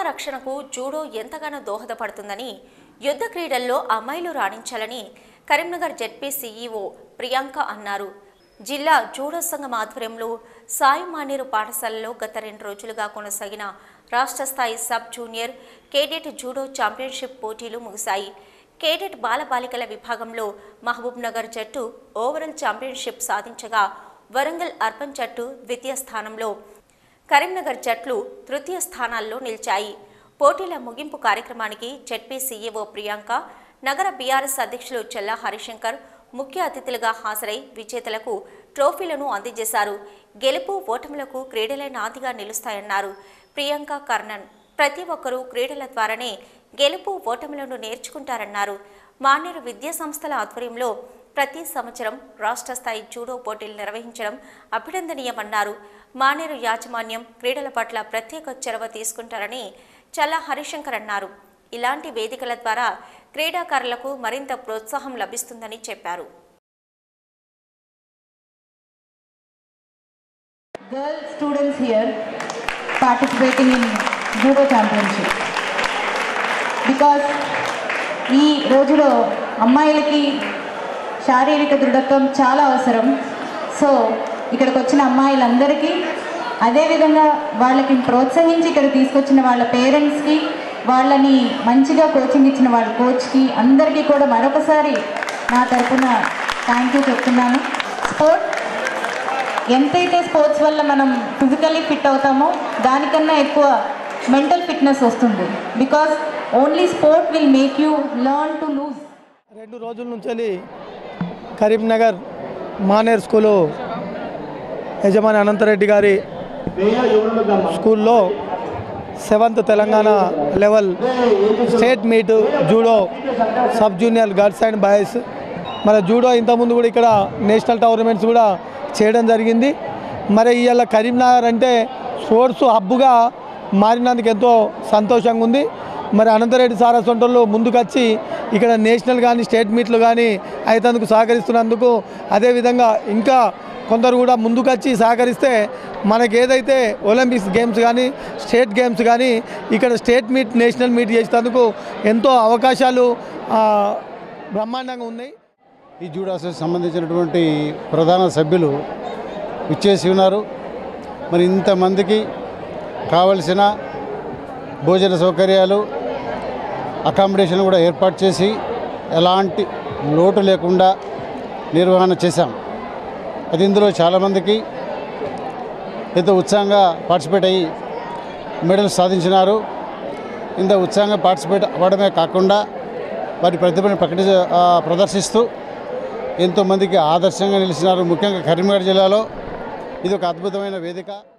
ఆత్మరక్షణకు judo ఎంతగానో దోహదపడుతుందని యుద్ధ క్రీడల్లో అమ్మాయిలు రాణించాలని కరీంనగర్ జెడ్పీ సీఈఓ ప్రియాంక అన్నారు జిల్లా జూడో సంఘం ఆధ్వర్యంలో సాయి మానేరు పాఠశాలలో గత రెండు రోజులుగా కొనసాగిన రాష్ట్ర స్థాయి sub junior cadet judo championship పోటీలు ముగిశాయి కేడెట్ బాలబాలికల విభాగంలో మహబూబ్ నగర్ జట్టు ఓవరాల్ ఛాంపియన్షిప్ సాధించగా వరంగల్ అర్బన్ జట్టు ద్వితీయ స్థానంలో కరీంనగర్ జట్లు తృతీయ స్థానాల్లో నిలిచాయి పోటీల ముగింపు కార్యక్రమానికి జెడ్పీ సీఈఓ ప్రియాంక నగర బీఆర్ఎస్ అధ్యక్షులు చెల్లా హరిశంకర్ ముఖ్య అతిథులుగా హాజరై విజేతలకు ట్రోఫీలను అందజేశారు గెలుపు ఓటములకు క్రీడలే నాందిగా నిలుస్తాయన్నారు ప్రియాంక కర్ణన్ ప్రతి ఒక్కరూ క్రీడల ద్వారానే గెలుపు ఓటములను నేర్చుకుంటారన్నారు మానేరు విద్యా సంస్థల ఆధ్వర్యంలో ప్రతి సంవత్సరం రాష్ట్ర స్థాయి జూడో పోటీలు నిర్వహించడం అభినందనీయమన్నారు మానేరు యాజమాన్యం క్రీడల పట్ల ప్రత్యేక చొరవ తీసుకుంటారని చల్లా హరిశంకర్ అన్నారు ఇలాంటి వేదికల ద్వారా క్రీడాకారులకు మరింత ప్రోత్సాహం లభిస్తుందని చెప్పారు girl students here participating in judo championship because ఈ రోజులో అమ్మాయిలకి శారీరక దృఢత్వం చాలా అవసరం సో ఇక్కడికి వచ్చిన అమ్మాయిలందరికీ అదేవిధంగా వాళ్ళకి ప్రోత్సహించి ఇక్కడ తీసుకొచ్చిన వాళ్ళ పేరెంట్స్కి వాళ్ళని మంచిగా కోచింగ్ ఇచ్చిన వాళ్ళ కోచ్కి అందరికీ కూడా మరొకసారి నా తరపున థ్యాంక్ యూ చెప్తున్నాను స్పోర్ట్ ఎంతైతే స్పోర్ట్స్ వల్ల మనం ఫిజికల్లీ ఫిట్ అవుతామో దానికన్నా ఎక్కువ మెంటల్ ఫిట్నెస్ వస్తుంది because only sport will make you learn to lose రెండు రోజుల నుంచి కరీంనగర్ మానేర్ స్కూలు యజమాని అనంతరెడ్డి గారి స్కూల్లో seventh Telangana level state meet judo sub junior girls and boys మన జూడో ఇంతకుముందు కూడా ఇక్కడ నేషనల్ టోర్నమెంట్స్ కూడా చేయడం జరిగింది మరి ఇవాళ కరీంనగర్ అంటే స్పోర్ట్స్ హబ్బుగా మారినందుకు ఎంతో సంతోషంగా ఉంది మరి అనంతరెడ్డి సార్ సొంటోళ్ళు ముందుకొచ్చి ఇక్కడ నేషనల్ కానీ స్టేట్ మీట్లు కానీ అయితందుకు సహకరిస్తున్నందుకు అదేవిధంగా ఇంకా కొందరు కూడా ముందుకొచ్చి సహకరిస్తే మనకి ఏదైతే ఒలింపిక్స్ గేమ్స్ కానీ స్టేట్ గేమ్స్ కానీ ఇక్కడ స్టేట్ మీట్ నేషనల్ మీట్ చేసేందుకు ఎంతో అవకాశాలు ఆ, బ్రహ్మాండంగా ఉన్నాయి ఈ జూడాస్ సంబంధించినటువంటి ప్రధాన సభ్యులు ఇచ్చేసి ఉన్నారు మరి ఇంతమందికి కావలసిన భోజన సౌకర్యాలు అకామిడేషన్ కూడా ఏర్పాటు చేసి ఎలాంటి లోటు లేకుండా నిర్వహణ చేశాం అది ఇందులో చాలామందికి ఎంతో ఉత్సాహంగా పార్టిసిపేట్ అయ్యి మెడల్స్ సాధించినారు ఇంత ఉత్సాహంగా పార్టిసిపేట్ అవ్వడమే కాకుండా వారి ప్రతిభను ప్రకటి ఆ, ప్రదర్శిస్తూ ఎంతోమందికి ఆదర్శంగా నిలిచినారు ముఖ్యంగా కరీంనగర్ జిల్లాలో ఇది ఒక అద్భుతమైన వేదిక